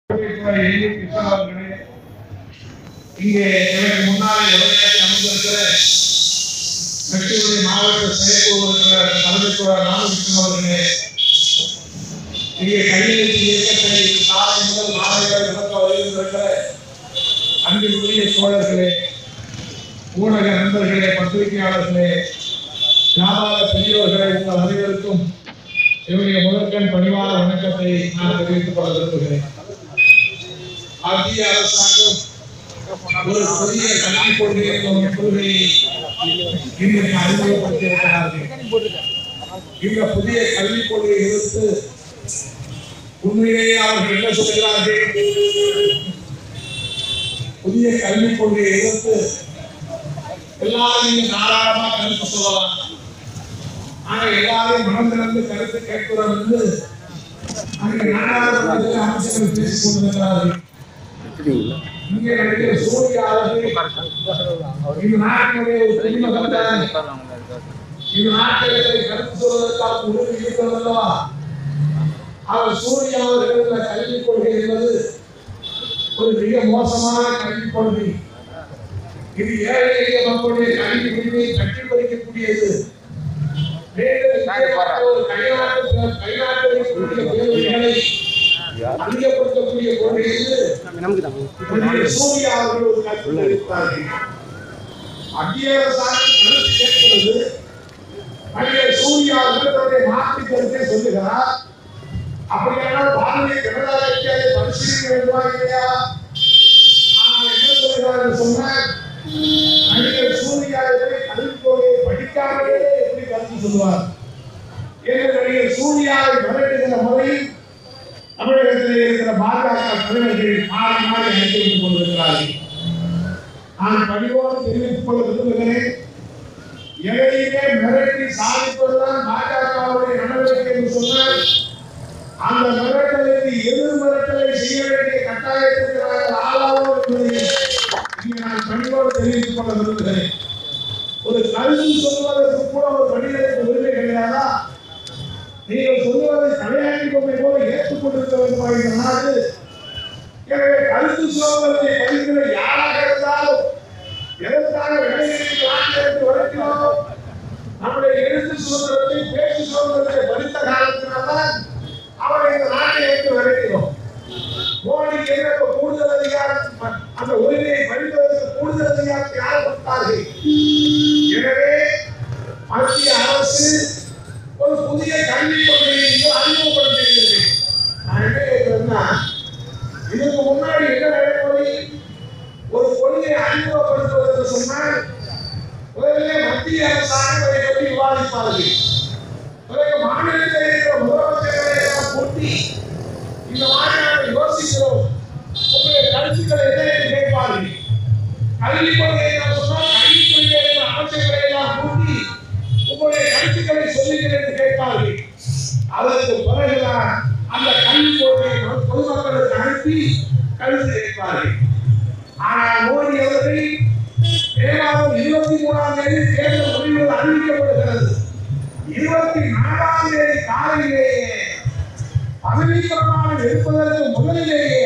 LV Krishnan அவர்களே இங்கே எனக்கு முன்னாலே உரையாற்றி அமர்ந்திருக்கிற கட்சியுடைய மாவட்ட செயற்குழு உறுப்பினர் தலைமைத்துவர் ராமகிருஷ்ணன் அவர்களே இங்கே கையெழுத்து இயக்கத்தை காலை முதல் மாலை வரை நடத்த வருகின்றிருக்கிற அன்பிற்குரிய தோழர்களே ஊடக நண்பர்களே பத்திரிகையாளர்களே வியாபார பெரியவர்களே உங்கள் அனைவருக்கும் என்னுடைய முதற்கண் பணிவான வணக்கத்தை நான் தெரிவித்துக் கொள்ள விரும்புகிறேன் மத்திய அரசாங்கம் ஒரு புதிய கல்விக் கொள்கையை ஒரு கொள்கையை இன்றைக்கு அறிமுகப்படுத்தியிருக்கிறார்கள் இந்த புதிய கல்விக் கொள்கையை எதிர்த்து உண்மையிலேயே அவர்கள் என்ன சொல்கிறார்கள் புதிய கல்விக் கொள்கையை எதிர்த்து எல்லாரும் நீங்க தாராளமா கருத்து சொல்லலாம் ஆனா எல்லாரையும் மனம் திறந்து கருத்து கேட்கிறோம் என்று அங்கே நாடாளுமன்றத்தில் அமைச்சர்கள் பேசிக் கொண்டிருக்கிறார்கள் இங்கே நடிகர் சூர்யா அவர்கள் இந்த நாட்டினுடைய ஒரு குடிமகன் தான் இந்த நாட்டிலே கருத்து சொல்வதற்காக உறுதி இருக்கிறது அல்லவா அவர் சூர்யா அவர்கள் இந்த கல்விக் கொள்கை என்பது ஒரு மிக மோசமான கல்விக் கொள்கை இது ஏழை எளிய மக்களுடைய கல்வி உரிமையை தட்டி பறிக்கக்கூடியது மேலும் இப்படிப்பட்ட ஒரு கைநாட்டு கைநாட்டு தேர்வுகளை அதிகப்படுத்தக்கூடிய கொள்கை இது நம்முடைய சூர்யா அவர்கள் ஒரு கருத்து தெரிவித்தார்கள் மத்திய அரசாங்கம் கருத்து கேட்கிறது நடிகர் சூர்யா அவர்கள் தன்னுடைய மாற்று கருத்தை சொல்லுகிறார் அப்படியானால் பாரதிய ஜனதா கட்சி அதை பரிசீலிக்க வேண்டுமா இல்லையா ஆனால் என்ன சொல்கிறார்கள் சொன்னால் நடிகர் சூர்யா அவர்களை கல்விக்கோயை படிக்காமலே எப்படி கருத்து சொல்லுவார் என்று நடிகர் சூர்யாவை மிரட்டுகிற முறையில் தமிழகத்தில் இருக்கிற பாஜக தலைவர்கள் மாறி மாறி அழைத்து வைத்துக் கொண்டிருக்கிறார்கள் நான் பணிவோடு தெரிவித்துக் கொள்ள விரும்புகிறேன் எதையுமே மிரட்டி சாதிப்பதுதான் பாஜகவுடைய நடவடிக்கை என்று சொன்னால் அந்த மிரட்டலுக்கு எதிர் மிரட்டலை செய்ய வேண்டிய கட்டாயத்திற்கு நாங்கள் ஆளாவோம் என்பதை இங்கே நான் பணிவோடு தெரிவித்துக் கொள்ள விரும்புகிறேன் ஒரு கருத்து சொல்வதற்கு கூட ஒரு மனிதனுக்கு உரிமை கிடையாதா நீங்கள் சொல்லுவதை தலையாட்டி பொம்மை போல ஏற்றுக்கொண்டிருக்க வேண்டுமா இந்த நாடு எனவே கருத்து சொல்வதை பதிக்கிற யாராக இருந்தாலும் எதற்காக வெள்ளையர்கள் நாட்டிலிருந்து வரைக்கிறோம் நம்முடைய எழுத்து சுதந்திரத்தை பேச்சு சுதந்திரத்தை பறித்த காலத்தினால்தான் அவரை இந்த நாட்டை விட்டு விரைக்கிறோம் மோடிக்கு என்ன இப்ப கூடுதல் அதிகாரம் அந்த உரிமையை பறிப்பதற்கு கூடுதல் அதிகாரத்தை யார் கொடுத்தார்கள் எனவே மத்திய அரசு ஒரு புதிய கல்விக் கொள்கையை இங்கு அறிமுகப்படுத்தியிருக்கிறது நான் என்ன கேட்கிறேன்னா இதுக்கு முன்னாடி என்ன நடைமுறை ஒரு கொள்கையை அறிமுகப்படுத்துவதற்கு சொன்னால் முதலிலே மத்திய அரசாங்கம் அதை பற்றி விவாதிப்பார்கள் பிறகு மாநிலத்தில் இருக்கிற முதலமைச்சர்களை எல்லாம் கூட்டி இந்த மாதிரி நாங்கள் யோசிக்கிறோம் உங்களுடைய கருத்துக்கள் என்ன என்று கேட்பார்கள் கல்விக் கொள்கையை நான் சொன்னால் கல்விக் கொள்கையை இருக்கிற அமைச்சர்களை எல்லாம் கூட்டி உங்களுடைய கருத்துக்களை சொல்லுங்கள் என்று கேட்பார்கள் அதற்கு பிறகுதான் அந்த கல்விக் கொள்கையை பொதுமக்களுக்கு அனுப்பி கருத்து கேட்பார்கள் ஆனால் மோடி அவர்கள் மே மாதம் இருபத்தி மூணாம் தேதி தேர்தல் முடிவுகள் அறிவிக்கப்படுகிறது இருபத்தி நாலாம் தேதி காலையிலேயே பதவி பிரமாணம் எடுப்பதற்கு முதலிலேயே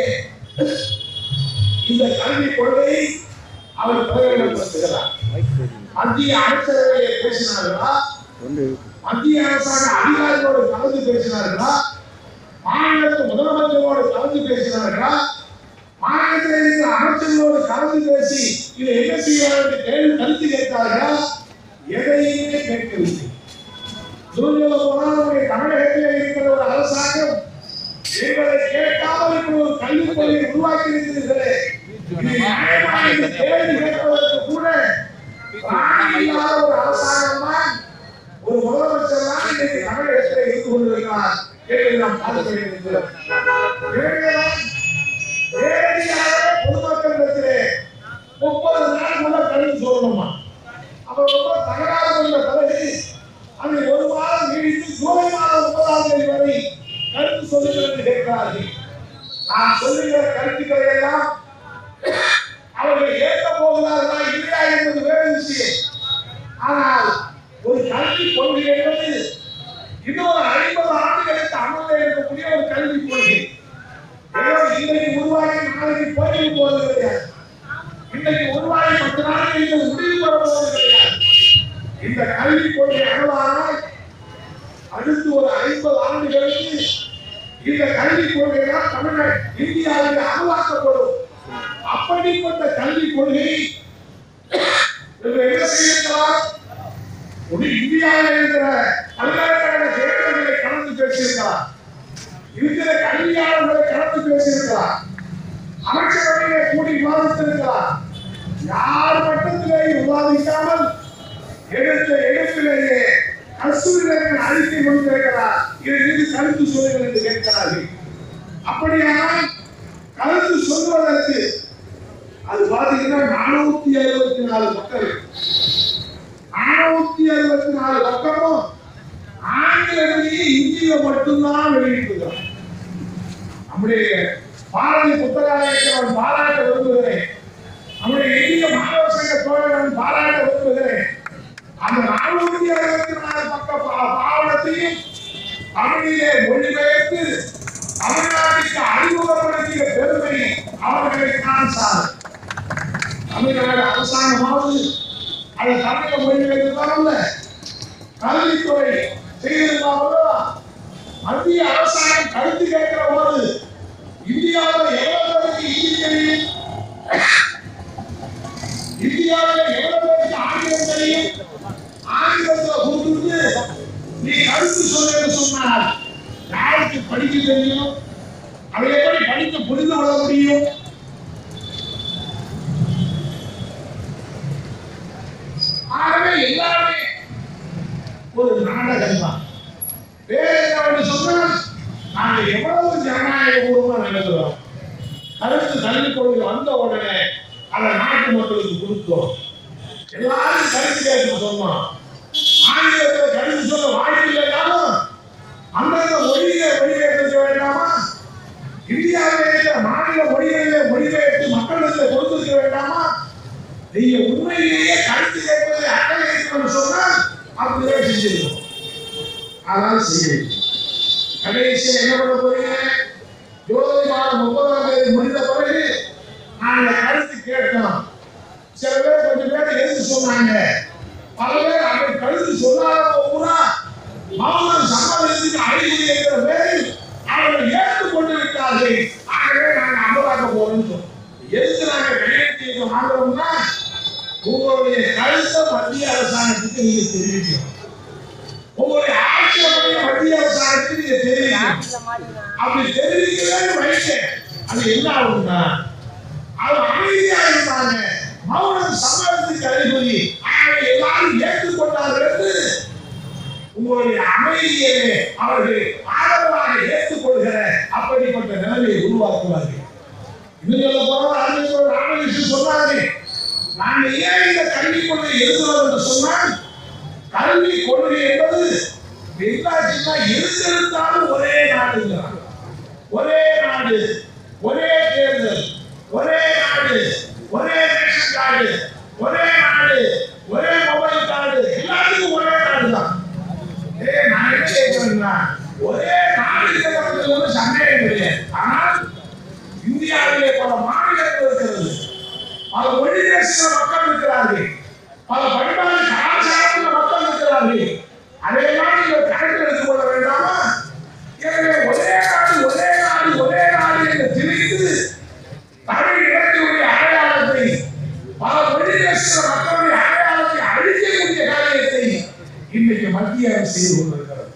இந்த கல்விக் கொள்கையை அவர் பிரகடனப்படுத்துகிறார் மத்திய அமைச்சரவையை பேசினார்களா மத்திய அரசாங்க அதிகாரிகளோடு கலந்து பேசினார்களா மாநிலத்து முதலமைச்சரோடு கலந்து பேசினார்களா மாநிலத்தில் இருக்கிற அமைச்சர்களோடு கலந்து பேசி இதை என்ன செய்ய வேண்டும் கேள்வி கருத்து கேட்டார்களா எதையுமே கேட்கவில்லை சூழ்நிலை போனால் நம்முடைய தமிழகத்தில் இருக்கிற ஒரு அரசாங்கம் எங்களை கேட்காமல் இப்படி ஒரு கல்விக் கொள்கையை உருவாக்கி இருக்கிறீர்களே இது நியாயமா என்று கேள்வி கேட்பதற்கு கூட பிராணி இல்லாத ஒரு அரசாங்கம் தான் ஒரு முதலமைச்சர் தான் இன்னைக்கு தமிழகத்தில் இருந்து கொண்டிருக்கிறார் என்று நாம் பார்க்க வேண்டியிருக்கிறோம் எனவேதான் நேரடியாக பொதுமக்களிடத்திலே முப்பது நாளுக்குள்ள கருத்து சொல்லணுமா அவர் ரொம்ப தகராறு கொண்ட பிறகு அதை ஒரு மாதம் நீடித்து ஜூலை மாதம் முப்பதாம் தேதி வரை கருத்து சொல்லுங்கள் என்று கேட்கிறார்கள் நான் சொல்லுகிற கருத்துக்களை எல்லாம் அவர்கள் ஏற்க போகிறார்களா இல்லையா என்பது வேறு விஷயம் ஆனால் ஒரு கல்வி கொள்கை என்பது இன்னொரு ஐம்பது ஆண்டுகளுக்கு அமலில் இருக்கக்கூடிய ஒரு கல்வி கொள்கை ஏதோ இன்றைக்கு கல்வி போய் போவது கிடையாது இன்னைக்கு உருவாகி பத்து நாள் இந்த முடிவு பெற போவது கிடையாது இந்த கல்வி கொள்கை அமலானால் அடுத்து ஒரு ஐம்பது ஆண்டுகளுக்கு இந்த கல்வி கொள்கை தான் தமிழ்நாடு இந்தியாவில் அமலாக்கப்படும் அப்படிப்பட்ட கல்வி கொள்கை இவர் என்ன செய்திருக்கிறார் ஒரு இந்தியாவில் இருக்கிற பல்கலைக்கழக தேர்தல்களை கலந்து பேசியிருக்கிறார் இருக்கிற கல்வியாளர்களை கலந்து பேசியிருக்கிறார் அமைச்சரவையிலே கூடி விவாதித்திருக்கிறார் யார் மட்டத்திலே விவாதிக்காமல் எடுத்த எடுப்பிலேயே கஸ்தூரிகள் அறிக்கை கொண்டிருக்கிறார் இதை மீது கருத்து சொல்லுங்கள் என்று கேட்கிறார்கள் அப்படியானால் கருத்து சொல்வதற்கு அது பாத்தீங்கன்னா நானூத்தி அறுபத்தி நாலு மக்கள் நானூத்தி அறுபத்தி நாலு பக்கமும் ஆங்கிலத்திலேயே இந்தியில மட்டும்தான் வெளியிட்டிருக்கிறோம் நம்முடைய பாரதி புத்தகாலயத்தை நான் பாராட்ட விரும்புகிறேன் நம்முடைய இந்திய மாணவர் சங்க தோழர் நான் பாராட்ட விரும்புகிறேன் அந்த நானூத்தி அறுபத்தி நாலு பக்க பா- பாவனத்தையும் தமிழிலே மொழிபெயர்த்து தமிழ்நாட்டுக்கு அறிமுகப்படுத்திய பெருமை அவர்களுக்கு நான் சார் தமிழ்நாடு அரசாங்கமாவது அதை தமிழக மொழிபெயர்த்து தரல கல்வித்துறை செய்திருந்தாலும் மத்திய அரசாங்கம் கருத்து கேட்கிற போது இந்தியாவில் எவ்வளவு பேருக்கு இந்தி தெரியும் இந்தியாவில் எவ்வளவு பேருக்கு ஆங்கிலம் தெரியும் ஆங்கிலத்துல கொடுத்து நீ கருத்து சொல்லுன்னு சொன்னால் யாருக்கு படிக்க தெரியும் அதை எப்படி படித்து புரிந்து கொள்ள முடியும் ஆகவே எல்லாமே ஒரு நாடகம் தான் வேற என்ன சொன்னால் நாங்கள் எவ்வளவு ஜனநாயக பூர்வமா நடக்கிறோம் கருத்து கல்விக் கொள்கை வந்த உடனே அதை நாட்டு மக்களுக்கு கொடுத்தோம் எல்லாரும் கருத்து கேட்க சொன்னோம் ஆங்கிலத்துல கருத்து சொல்ல வாய்ப்பு இல்லைனாலும் அந்தந்த மொழியில மொழிபெயர்க்க வேண்டாமா இந்தியாவில் இருக்கிற மாநில மொழிகளிலே மொழிபெயர்த்து மக்களுக்கு கொடுத்திருக்க வேண்டாமா நீங்க உண்மையிலேயே கருத்து கேட்பதை அக்கறை இருக்கணும்னு சொன்னால் அப்படியே செஞ்சிருக்கோம் அதான் செய்யணும் கடைசியா என்ன பண்ண போறீங்க ஜோதி மாதம் முப்பதாம் தேதி முடிந்த பிறகு நாங்க கருத்து கேட்டோம் சில பேர் கொஞ்சம் பேர் எதிர்த்து சொன்னாங்க பல பேர் அப்படி கருத்து சொல்லாத பூரா மௌனம் சம்மதத்துக்கு அறிகுறி என்கிற பேரில் அவர்கள் ஏற்றுக்கொண்டு விட்டார்கள் ஆகவே நாங்க அமலாக்க போறோம்னு சொன்னோம் எதுக்கு நாங்க கையெழுத்து வாங்குறோம்னா உங்களுடைய கருத்தை மத்திய அரசாங்கத்துக்கு நீங்க தெரிவிக்கணும் உங்களுடைய ஆட்சேபனை மத்திய அரசாங்கத்துக்கு நீங்க தெரிவிக்கணும் அப்படி தெரிவிக்கலன்னு வைக்க அது என்ன ஆகும்னா அது அமைதியா இருந்தாங்க மௌனம் சம்மதத்துக்கு அறிகுறி ஆகவே எல்லாரும் ஏற்றுக்கொண்டார்கள் என்று உங்களுடைய அமைதியை அவர்கள் ஆதரவாக ஏற்றுக்கொள்கிற அப்படிப்பட்ட நிலைமையை உருவாக்குவார்கள் இன்னும் சொல்ல போனா அறிஞர் ராமகிருஷ்ணன் சொன்னாரு நாங்க ஏன் இந்த கல்வி கொள்கை எழுதுறோம் என்று சொன்னால் கல்வி கொள்கை என்பது என்னாச்சுன்னா இருந்திருந்தாலும் ஒரே நாடுங்கிறாங்க ஒரே நாடு ஒரே தேர்தல் ஒரே நாடு ஒரே ரேஷன் கார்டு ஒரே நாடு ஒரே மொபைல் கார்டு எல்லாத்துக்கும் ஒரே நாடு தான் ஏய், நான் என்ன கேட்கிறேன்னா, ஒரே நாடுங்கிறதுல ஒண்ணும் சந்தேகம் கிடையாது ஆனால் இந்தியாவிலே பல மாநிலங்கள் இருக்கிறது பல மொழி பேசுகிற மக்கள் இருக்கிறார்கள் பல பண்பாடு கலாச்சாரத்துல மக்கள் இருக்கிறார்கள் அதையெல்லாம் நீங்கள் கணக்கில் எடுத்துக் கொள்ள வேண்டாமா எனவே ஒரே நாடு ஒரே நாடு ஒரே நாடு என்று திணித்து தமிழ் இனத்தினுடைய அடையாளத்தை பல மொழி பேசுகிற மக்களுடைய அடையாளத்தை அழிக்கக்கூடிய காரியத்தை இன்னைக்கு மத்திய அரசு செய்து கொண்டிருக்கிறது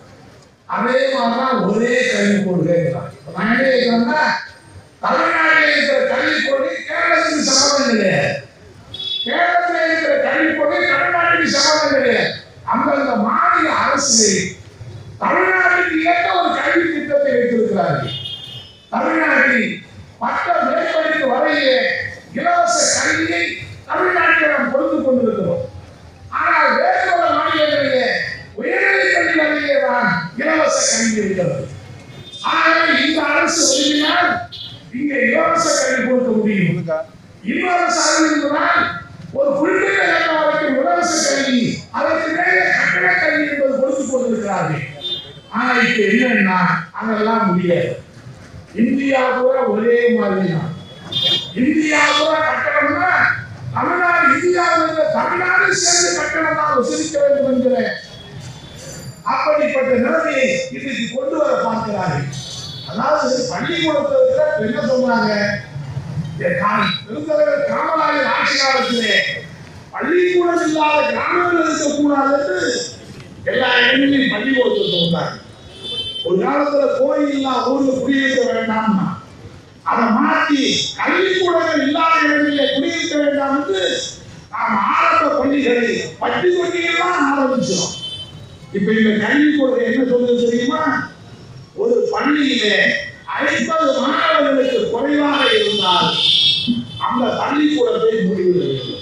அதே மாதிரிதான் ஒரே கல்வி கொள்கை இப்ப நான் என்ன கேட்கிறேன்னா தமிழ்நாட்டில் இருக்கிற கல்வி கொள்கை கேரளத்துக்கு சமம் கிடையாது கேரளத்தில் இருக்கிற கல்வி கொள்கை தமிழ்நாட்டுக்கு சமம் கிடையாது அந்தந்த மாநில அரசு தமிழ்நாட்டுக்கு ஏற்ற ஒரு கல்வி திட்டத்தை வைத்திருக்கிறார்கள் தமிழ்நாட்டில் பட்ட மேற்படிப்பு வரையிலே இலவச கல்வியை தமிழ்நாட்டில் நாம் கொடுத்துக் கொண்டிருக்கிறோம் ஆனால் வேறு பல மாநிலங்களிலே உயர்நிலை கல்வி வரையிலே தான் இலவச கல்வி இருக்கிறது ஆகவே இந்த அரசு விரும்பினால் இங்கே இலவச கல்வி கொடுக்க முடியும் இன்னொரு அரசு இருந்தால் ஒரு குறிப்பிட்ட இலக்கம் வரைக்கும் இலவச கல்வி அதற்கு மேலே கட்டண கல்வி என்பது கொடுத்துக் கொண்டிருக்கிறார்கள் ஆனா இப்ப என்னன்னா அதெல்லாம் முடியாது இந்தியா கூட ஒரே மாதிரி தான் இந்தியாவோட கட்டணம்னா தமிழ்நாடு இந்தியாவில் இருக்க தமிழ்நாடு சேர்ந்து கட்டணம் தான் வசூலிக்க வேண்டும் என்கிற அப்படிப்பட்ட நிலைமையை இன்னைக்கு கொண்டு வர பார்க்கிறார்கள் அதாவது பள்ளிக்கூடத்துல என்ன சொல்றாங்க என் கா- பெருந்தலைவர் காமராஜர் ஆட்சி காலத்திலே பள்ளிக்கூடம் இல்லாத கிராமங்கள் இருக்கக்கூடாது என்று எல்லா இடங்களிலும் பள்ளிக்கூடத்தை சொல்றாங்க ஒரு காலத்துல கோயில் இல்லா ஊர்ல குடியிருக்க வேண்டாம்னா அதை மாற்றி கல்விக்கூடங்கள் இல்லாத இடங்களிலே குடியிருக்க வேண்டாம் என்று நாம் ஆரம்ப பள்ளிகளை பட்டி தொட்டியெல்லாம் ஆரம்பிச்சோம் இப்ப இந்த கல்விக்கூடம் என்ன சொல்றது தெரியுமா ஒரு பள்ளியிலே ஐம்பது மாணவர்களுக்கு குறைவாக இருந்தால் அந்த பள்ளிக்கூடத்தை மூடிவிட வேண்டும்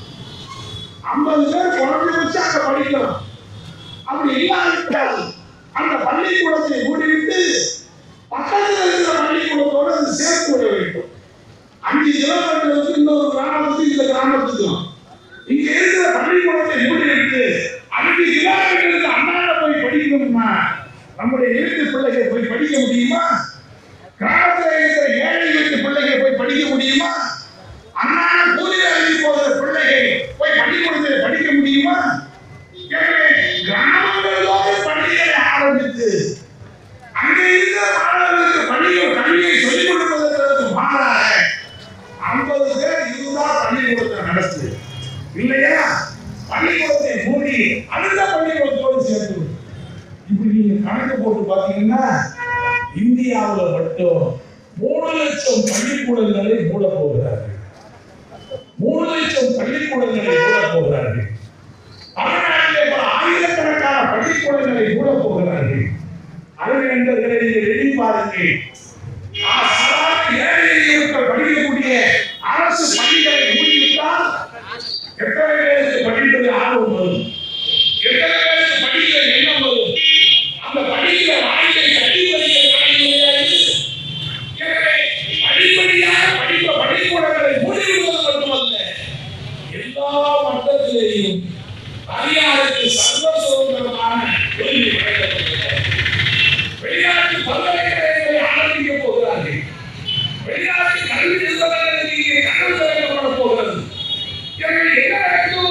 ஐம்பது பேர் குறைஞ்சபட்சம் அங்க படிக்கலாம் அப்படி இல்லாவிட்டால் அந்த பள்ளிக்கூடத்தை மூடிவிட்டு பக்கத்தில் இருக்கிற பள்ளிக்கூடத்தோடு அது சேர்த்து விட வேண்டும் அஞ்சு கிலோமீட்டருக்கு இன்னொரு கிராமத்துக்கு இந்த கிராமத்துக்கும் இங்க இருக்கிற பள்ளிக்கூடத்தை மூடிவிட்டு அஞ்சு கிலோமீட்டருக்கு அண்ணாட போய் படிக்கணும்னா நம்முடைய வீட்டு பிள்ளைகள் போய் படிக்க முடியுமா கிராமத்தில் இருக்கிற ஏழை வீட்டு பிள்ளைகள் போய் படிக்க முடியுமா அண்ணாட கூலி வேலைக்கு போகிற பிள்ளைகள் போய் பள்ளிக்கூடத்தில் படிக்க முடியுமா எனவே கிராமங்களோடு பள்ளிகளை ஆரம்பித்து அங்க இருக்கிற மாணவர்களுக்கு பள்ளியை கல்வியை சொல்லிக் கொடுப்பதற்கு மாறாக ஐம்பது பேர் இருந்தா பள்ளிக்கூடத்தை நடத்து இல்லையா பள்ளிக்கூடத்தை மூடி அடுத்த பள்ளிக்கூடத்தோடு சேர்த்து விடு. இப்படி நீங்க கணக்கு போட்டு பாத்தீங்கன்னா இந்தியாவுல மட்டும் மூணு லட்சம் பள்ளிக்கூடங்களை மூட போகிறார்கள் மூணு லட்சம் பள்ளிக்கூடங்களை மூட போகிறார்கள் தமிழ்நாட்டிலே பல ஆயிரக்கணக்கான பள்ளிக்கூடங்களை மூட போகிறார்கள் அறிவியந்தர்களை நீங்கள் எண்ணி பாருங்கள் ஆ, சாதாரண ஏழை எளிய மக்கள் படிக்கக்கூடிய அரசு பள்ளிகளை மூடிவிட்டால் எத்தனை பேருக்கு படிப்பது ஆர்வம் வரும் எத்தனை பேருக்கு படிக்கிற எண்ணம் வரும் அந்த படிக்கிற வாய்ப்பை கட்டி படிக்கிற வாய்ப்பு கிடையாது எனவே படிப்படியாக படிப்ப பள்ளிக்கூடங்களை மூடிவிடுவது மட்டுமல்ல எல்லா மட்டத்திலேயும் தனியாருக்கு சர்வ சுதந்திரமான உரிமை வழங்கப்படுகிறது வெளிநாட்டு பல்கலைக்கழகங்களை ஆரம்பிக்க போகிறார்கள் வெளிநாட்டு கல்வி நிறுவனங்களுக்கு இங்கே கனவு திறக்கப்பட போகிறது எனவே என்ன நடக்கும்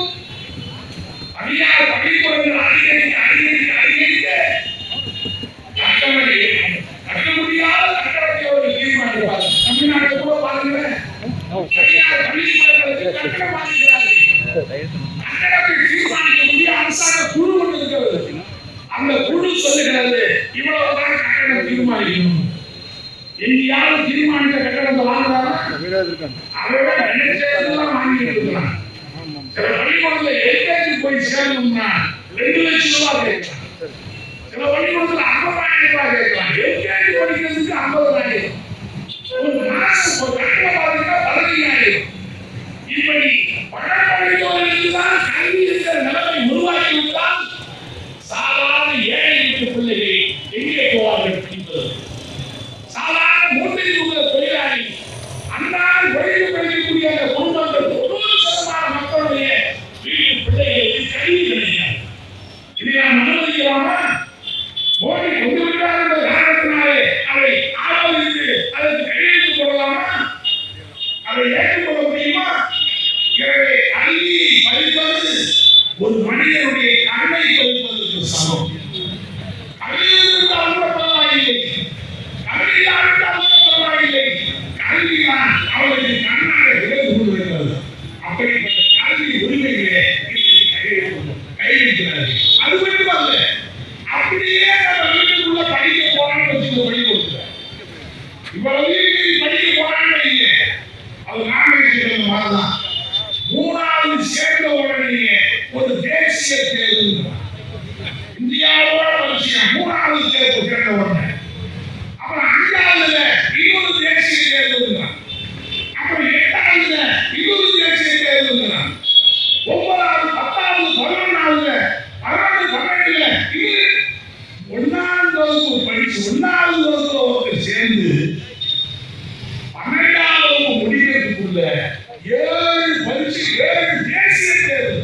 தனியார் பள்ளிக்கூடங்கள் அதிகரிக்க அதிகரிக்க அதிகரிக்க கட்டணங்களை கட்ட முடியாத கட்டணத்தை அவர்கள் தீர்மானிப்பார்கள் தமிழ்நாட்டை கூட பாருங்களேன் தனியார் பள்ளிக்கூடங்களுக்கு கட்டணம் வாங்குகிறார்கள் கட்டணத்தை தீர்மானிக்க முடிய அரசாங்க குழு ஒன்று இருக்கிறது அந்த குழு சொல்லுகிறது இவ்வளவு தான் கட்டணம் தீர்மானிக்கணும் எங்கேயாவது தீர்மானித்த கட்டணத்தை வாங்குறாங்க அவரோட நினைச்சதெல்லாம் வாங்கிட்டு இருக்கலாம் சில பள்ளிக்கூடத்துல எல்கேஜி போய் சேரணும்னா ரெண்டு லட்சம் ரூபாய் கேட்கலாம் சில பள்ளிக்கூடத்துல ஐம்பதாயிரம் ரூபாய் கேட்கலாம் எல்கேஜி படிக்கிறதுக்கு ஐம்பதாயிரம் ஒரு மாசம் ஒரு கட்டணம் பாத்தீங்கன்னா பதினைஞ்சாயிரம் இப்படி பழப்பள்ளியோருக்கு தான் கல்வி இருக்கிற நிலைமை உருவாக்கி விட்டால் சாதாரண ஏழை வீட்டு பிள்ளைகள் எங்கே போவார்கள் என்பது சாதாரண மூன்றில் உள்ள தொழிலாளி அன்றாட உழைத்து படிக்கக்கூடிய அந்த குடும்பங்கள் தொண்ணூறு சதமான மக்களுடைய வீட்டு பிள்ளைகளுக்கு கல்வி கிடையாது இதை நாம் அனுமதிக்கலாமா மோடி கொண்டு விட்டார் என்ற காரணத்தினாலே அதை ஆதரித்து அதற்கு கையெழுத்து போடலாமா அதை ஏற்றுக்கொள்ள முடியுமா எனவே கல்வியை படிப்பது ஒரு மனிதனுடைய கடமை படிப்பதற்கு சமம் கல்வி இருந்தால் கூட பரவாயில்லை கல்வி இல்லாவிட்டால் கூட பரவாயில்லை கல்விதான் அவர்களுக்கு கண்ணாக விலகு கொண்டிருக்கிறது அப்படிப்பட்ட கல்வி உரிமைகளை இன்றைக்கு கையெழுத்து கையெழுத்தினார்கள் அது மட்டுமல்ல அப்படியே நம்ம வீட்டுக்குள்ள படிக்க போறான்னு வச்சுக்க பள்ளி கொடுக்குறேன் இவ்வளவு மீறி படிக்க போறான்னு வைங்க அது நாமினேஷன் மாதிரிதான் மூணாவது சேர்ந்த உடனே ஒரு தேசிய தேர்வு இந்தியாவோட வரிசையா மூணாவது தேர்வு சேர்ந்த உடனே அப்புறம் அஞ்சாவதுல இன்னொரு தேசிய தேர்வு அப்புறம் எட்டாவதுல இன்னொரு தேசிய தேர்வு ஒன்பதாவது பத்தாவது பதினொன்றாவதுல பன்னெண்டு பன்னெண்டுல இது ஒன்னாவது வகுப்பு படிச்சு ஒன்னாவது வகுப்புல ஒருத்தர் சேர்ந்து பன்னெண்டாவது வகுப்பு முடிக்கிறதுக்குள்ள ஏழு பரிசு ஏழு தேசிய தேர்வு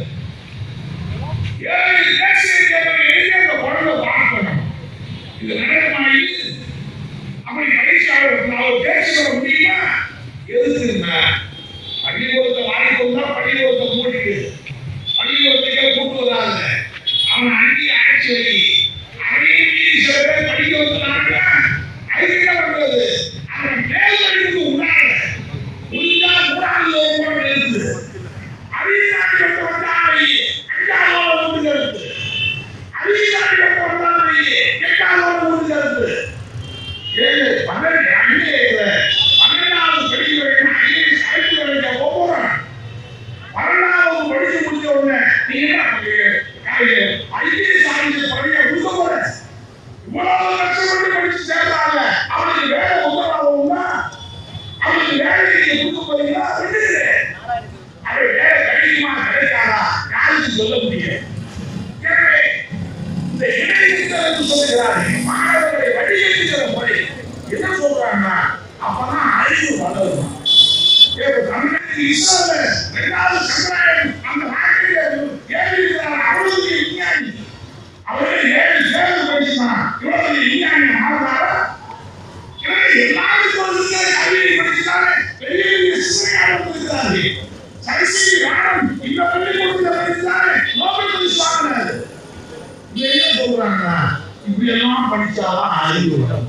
ஏழு தேசிய தேர்வு எழுதி அந்த குழந்தை பார்க்கணும் இது நடக்குமா இது அப்படி பரீட்சை அவர் அவர் தேர்ச்சி பெற முடியுமா எதுக்குன்னா வேலை நீங்க கொடுக்க போறீங்களா விட்டுக்கிறேன் அது வேலை கிடைக்குமா கிடைக்காதா யாருக்கு சொல்ல முடியும் எனவே இந்த இடைநிறுத்தல் சொல்லுகிறார்கள் மாணவர்களை வழிநடத்துகிற முறை என்ன சொல்றாங்கன்னா அப்பதான் அறிவு வளரும் இப்ப தமிழ்நாட்டுக்கு இஸ்ரோல இரண்டாவது சந்திராயன் அந்த நாட்டிலே ஏறியிருக்கிறார் அவருக்கு விஞ்ஞானி அவரு ஏழு தேர்வு படிச்சுதான் இவ்வளவு விஞ்ஞானி மாறுறாரா எனவே எல்லாருக்கும் ஒரு விஞ்ஞானி அறிவியல் படிச்சுதானே பெரிய பெரிய சிந்தனையாளர் இருக்கிறார்கள் சரிசெய்தி வேணும் இந்த பள்ளிக்கூடத்தில் படிச்சுதானே நோபல் பரிசு வாங்கினாரு இது என்ன சொல்றாங்கன்னா இப்படி எல்லாம் படிச்சாதான் அறிவு வரும்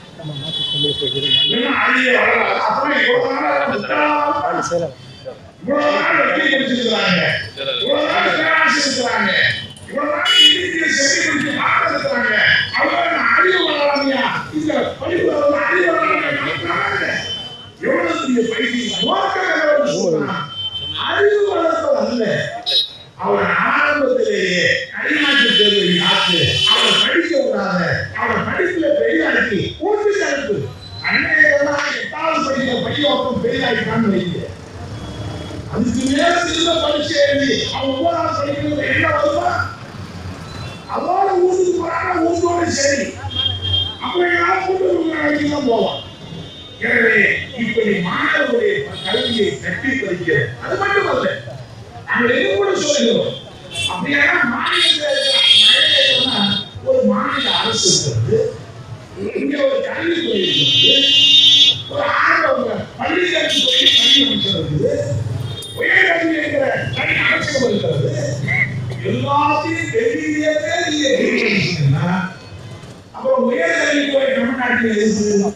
இல்லைன்னா அறிவே வளராது அப்புறம் இவ்வளவு நாள் புத்தகம் இவ்வளவு நாள் வெற்றி படிச்சிருக்கிறாங்க இவ்வளவு நாள் பேராசி இருக்கிறாங்க இவ்வளவு நாள் இந்திய செவி பிடிச்சு பார்த்து இருக்கிறாங்க அவங்க அறிவு வளராமையா இந்த படிப்பு வந்து அறிவு வளராமையா எவ்வளவு பெரிய பைத்தியம் நோக்கம் என்னவென்று சொன்னால், அறிவு வளர்ப்பது அல்ல அவன் ஆரம்பத்திலேயே கடிநாட்டு தேர்வை காத்து அவனை படிக்க விடாத அவனை படிப்புல பெரிதாக்கி ஊட்டு கருப்பு அன்னையெல்லாம் எட்டாவது படிக்கிற பையன் பெரிதாக்கிட்டான்னு வைங்க அதுக்கு மேல திரும்ப பரீட்சை எழுதி அவன் ஒவ்வொரு படிக்கிறது என்ன வருமா அதோட ஊருக்கு போறாங்க ஊரோட சரி அப்புறம் எல்லாம் கூட்டு வேலைக்கு தான் போவான் எனவே இப்படி மாணவர்களுடைய கல்வியை கட்டி படிக்கிற அது மட்டுமல்ல நாங்கள் இது கூட சொல்லுகிறோம் அப்படியான மாநிலத்தில் இருக்கிற ஒரு மாநில அரசு இருக்கிறது இங்க ஒரு கல்வித்துறை இருக்கிறது ஒரு ஆரம்ப பள்ளி கல்வித்துறை பள்ளி அமைச்சர் இருக்குது உயர்கல்வி இருக்கிற தனி அமைச்சகம் இருக்கிறது எல்லாத்தையும் டெல்லியிலே நீங்க இருக்கிறீங்கன்னா அப்புறம் உயர்கல்வித்துறை தமிழ்நாட்டில் இருக்குது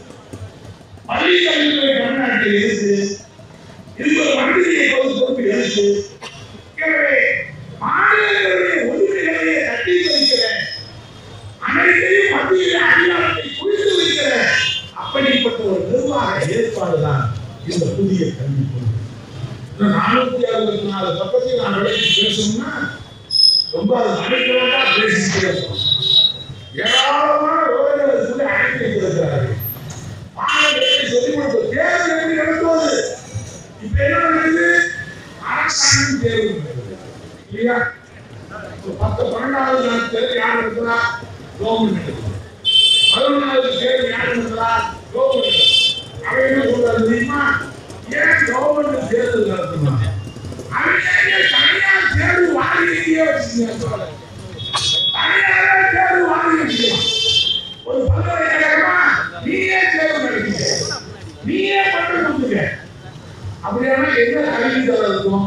பள்ளி கல்வித்துறை தமிழ்நாட்டில் இருக்குது இதுக்கு ஒரு மந்திரியை பொறுப்பு இருக்கு எனவே மாநிலங்களுடைய உரிமைகளை தட்டி வைக்கிற அனைத்தையும் மத்திய அதிகாரத்தை குறித்து வைக்கிற அப்படிப்பட்ட ஒரு நிர்வாக ஏற்பாடுதான் இந்த புதிய கல்வி கொள்கை இந்த நானூத்தி அறுபத்தி நாலு பக்கத்தை நான் விளக்கி பேசணும்னா ரொம்ப அது அனைக்கிறதா பேசிட்டே இருக்கோம் ஏராளமான விவரங்களை சொல்லி அழைத்து வைத்திருக்கிறார்கள் மாணவர்களுக்கு சொல்லிக் கொடுத்த தேர்வு எப்படி நடத்துவது இப்ப என்ன நடக்குது அரசாங்கம் தேர்வு நடக்குது. இல்லையா ஒரு பத்து பன்னெண்டாவது நாள் தேர்வு யார் நடத்துறா கவர்மெண்ட் நடத்துது பதினொன்றாவது தேர்வு யார் நடத்துறா கவர்மெண்ட் நடத்துது. அவன் என்ன சொல்றாரு தெரியுமா ஏன் கவர்மெண்ட் தேர்தல் நடத்தணும் அவன் ஏன் தனியார் தேர்வு வாங்கியே வச்சுருக்காங்க தனியாரே தேர்வு வாங்கி வச்சுக்கலாம் ஒரு பல்கலைக்கழகமா நீயே தேர்வு நடத்தீங்க நீயே பட்டம் கொடுத்துக்க அப்படியான என்ன கல்வி தர இருக்கும்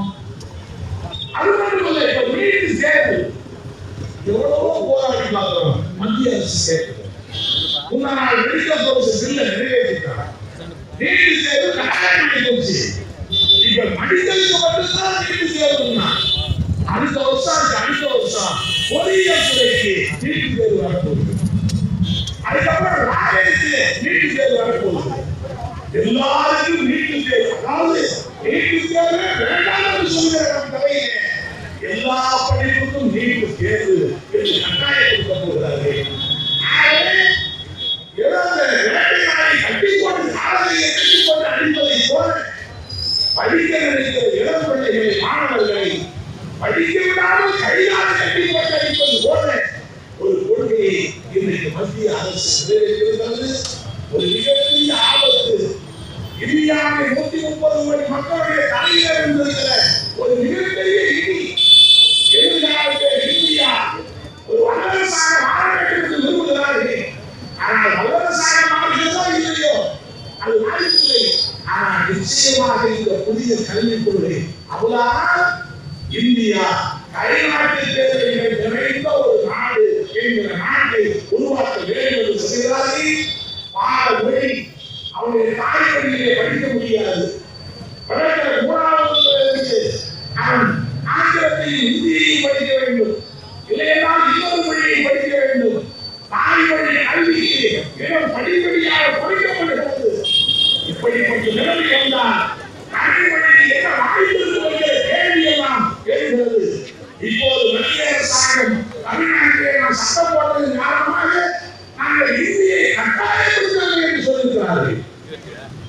அது மட்டும் இல்லை இப்ப நீட்டு சேர்த்து எவ்வளவோ போராடி பார்க்கிறோம் மத்திய அரசு சேர்த்து முன்னா நாள் மெடிக்கல் கோர்ஸ் பில்ல நிறைவேற்றிட்டாங்க நீட்டு தேர்வு கட்டாயமாகி போச்சு இப்ப மெடிக்கலுக்கு மட்டும்தான் நீட்டு தேர்வுன்னா அடுத்த வருஷம் அதுக்கு அடுத்த வருஷம் பொறியியல் துறைக்கு நீட்டு தேர்வு வரப்போகுது அதுக்கப்புறம் ராஜனுக்கு நீட்டு தேர்வு வரப்போகுது எல்லாருக்கும் நீட்டு தேர்வு அதாவது நீட்டு தேர்வு வேண்டாம் என்று சொல்கிற நம் தலையிலே எல்லா படிப்புக்கும் நீட்டு தேர்வு என்று கட்டாயம் கொடுக்க போகிறார்கள் ஆகவே ஏதோ அந்த வேட்டையாடி கட்டிக்கொண்டு காலையை கட்டிக்கொண்டு அடிப்பதை போல படிக்க நினைக்கிற இளம் பிள்ளைகளை மாணவர்களை படிக்க விடாமல் கையால் கட்டிக்கொண்டு அடிப்பது போல ஒரு கொள்கையை இன்றைக்கு மத்திய அரசு நிறைவேற்றிருக்கிறது ஒரு மிகப்பெரிய ஆபத்து இந்தியாவை நூத்தி முப்பது கோடி மக்களுடைய தலையில இருந்திருக்கிற ஒரு மிகப்பெரிய இடி எதிர்காலத்தில் இந்தியா ஒரு வல்லரசாக மாற வேண்டும் என்று விரும்புகிறார்கள் ஆனால் வல்லரசாக மாறுகிறதோ இல்லையோ அது வாய்ப்பில்லை ஆனால் நிச்சயமாக இந்த புதிய கல்விக் கொள்கை அவ்வளவு இந்தியா கைநாட்டு தேவைகள் நிறைந்த ஒரு நாடு என்கிற நாட்டை உருவாக்க வேண்டும் என்று சொல்கிறார்கள் பாட மொழி அவனுடைய தாய் மொழியிலே படிக்க முடியாது வளர்க்கிற மூணாவது இருந்து அவன் ஆங்கிலத்தையும் இந்தியையும் படிக்க வேண்டும் இல்லையென்றால் இன்னொரு மொழியை படிக்க வேண்டும் தாய்மொழி கல்விக்கு இடம் படிப்படியாக குறைக்கப்படுகிறது இப்படிப்பட்ட நிலைமை வந்தால் தாய்மொழியில் என்ன வாய்ப்பு இருக்கிறது கேள்வி எல்லாம் எழுகிறது இப்போது மத்திய அரசாங்கம் தமிழ்நாட்டிலே நாம் சட்டம் போட்டதன் காரணமாக நாங்கள் இந்தியை கட்டாயப்படுத்த வேண்டும் என்று சொல்லியிருக்கிறார்கள்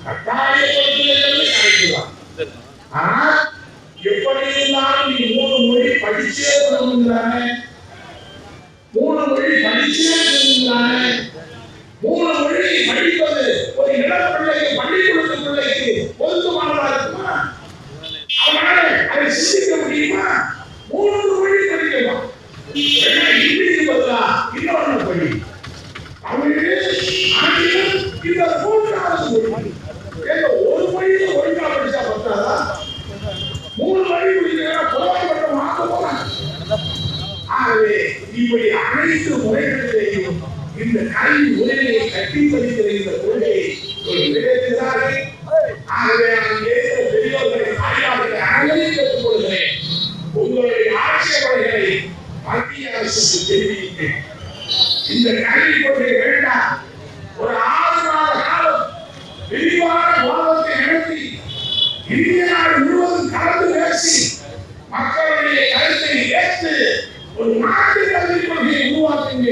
கட்டாயப்படுத்துகிறது கிடைக்கலாம் ஆனா எப்படி இருந்தாலும் நீ மூணு மொழி படிச்சே வரணுங்கிறானே மூணு மொழி படிச்சே இருக்கணுங்கிறானே மூணு மொழி படிப்பது ஒரு இளம் பிள்ளைக்கு பள்ளிக்கூடத்து பிள்ளைக்கு பொருத்தமானதா இருக்குமா அவனால அதை சிந்திக்க முடியுமா மூணு மொழி படிக்கலாம் வேணா இங்கிலீஷ் பதிலா இன்னொன்னு படி தமிழ் ஆங்கிலம் இந்த மூன்றாவது மொழி ஏங்க ஒரு மொழியில ஒழுங்கா படிச்சா பத்தாதா மூணு மொழி படிக்கிறா புலவப்பட்ட மாத்த போறாங்க ஆகவே இப்படி அனைத்து முறைகளிலேயும் இந்த கல்வி உரிமையை கட்டி பதிக்கிற இந்த கொள்கையை ஒரு நிறைவேற்றுகிறார்கள் ஆகவே நான் கேட்கிற பெரியோர்களை தாய்மார்களை அனைவரையும் கேட்டுக் கொள்கிறேன் உங்களுடைய ஆட்சேபனைகளை மத்திய அரசுக்கு தெரிவிக்கிறேன் இந்த கல்வி கொள்கை வேண்டாம் ஒரு ஆறு மாத காலம் விரிவான வாதத்தை நடத்தி இந்திய நாடு முழுவதும் கலந்து பேசி மக்களுடைய கருத்தை ஏற்று ஒரு நாட்டு கல்வி கொள்கையை உருவாக்குங்க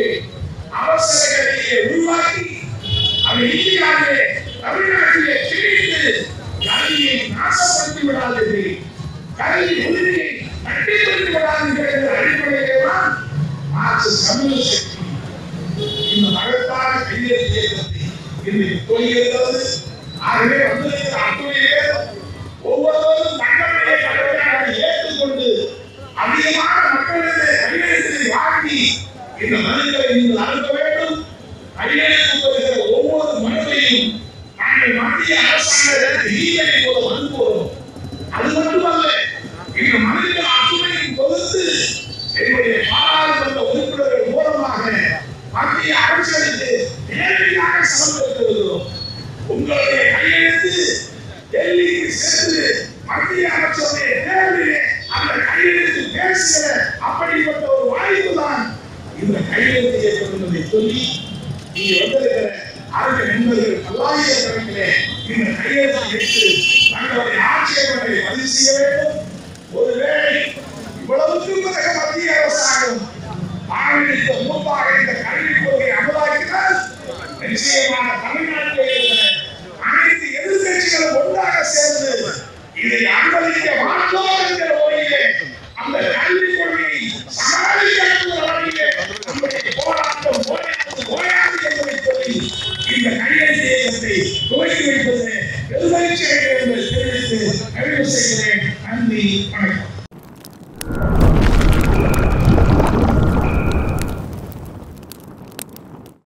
அவசர கல்வியை உருவாக்கி அதை இந்தியாவிலே தமிழ்நாட்டிலே திணித்து கல்வியை நாசப்படுத்தி விடாதீர்கள் கல்வி உரிமையை கட்டிப்படுத்தி விடாதீர்கள் என்ற அடிப்படையிலே தான் மார்க்சிஸ்ட் கம்யூனிஸ்ட் கட்சி இந்த மகத்தான கையெழுத்து இயக்கத்தை இன்றைக்கு துவங்கியிருக்கிறது ஆகவே வந்திருக்கிற அத்துணை பேர் ஒவ்வொருவரும் தங்களுடைய கடமையாக ஏற்றுக்கொண்டு அதிகமான மக்களிடையே கையெழுத்தை வாங்கி இந்த மனுக்களை நீங்கள் அனுப்ப வேண்டும் கையெழுத்து பெறுகிற ஒவ்வொரு மனுவையும் நாங்கள் மத்திய அரசாங்கத்திற்கு ஈமெயில் மூலம் அனுப்புவோம் அது மட்டுமல்ல இந்த மனுக்கள் அத்துணையும் கொடுத்து என்னுடைய பாராளுமன்ற உறுப்பினர்கள் மூலமாக மத்திய அரசுக்கு நேரடியாக சமர்ப்பித்திருக்கிறோம் உங்களுடைய கையெழுத்து டெல்லிக்கு சென்று மத்திய அரசுடைய தேர்தலிலே அந்த கையெழுத்து பேசுகிற அப்படிப்பட்ட ஒரு வாய்ப்பு தான் இந்த கையெழுத்து இயக்கம் என்பதை சொல்லி இங்கே வந்திருக்கிற அரசு நண்பர்கள் பல்லாயிரக்கணக்கிலே இந்த கையெழுத்தை எடுத்து தங்களுடைய ஆட்சேபனை பதிவு செய்ய வேண்டும் ஒருவேளை இவ்வளவுக்கும் பிறகு மத்திய அரசாங்கம் ஆரம்பித்த முன்பாக இந்த கல்விக் கொள்கை அமலாக்கினால் நிச்சயமாக தமிழ்நாட்டில் இருக்கிற அனைத்து எதிர்கட்சிகளும் ஒன்றாக சேர்ந்து இதை அனுமதிக்க மாட்டோம் என்கிற ஒளியிலே அந்த கல்விக் கொள்கையை சமாளிக்கிற வழியிலே நம்முடைய போராட்டம் ஓயாது ஓயாது என்பதை சொல்லி இந்த கையெழுத்து இயக்கத்தை துவக்கி வைப்பது எதிர்கட்சிகள் என்று தெரிவித்து நிறைவு செய்கிறேன் நன்றி வணக்கம்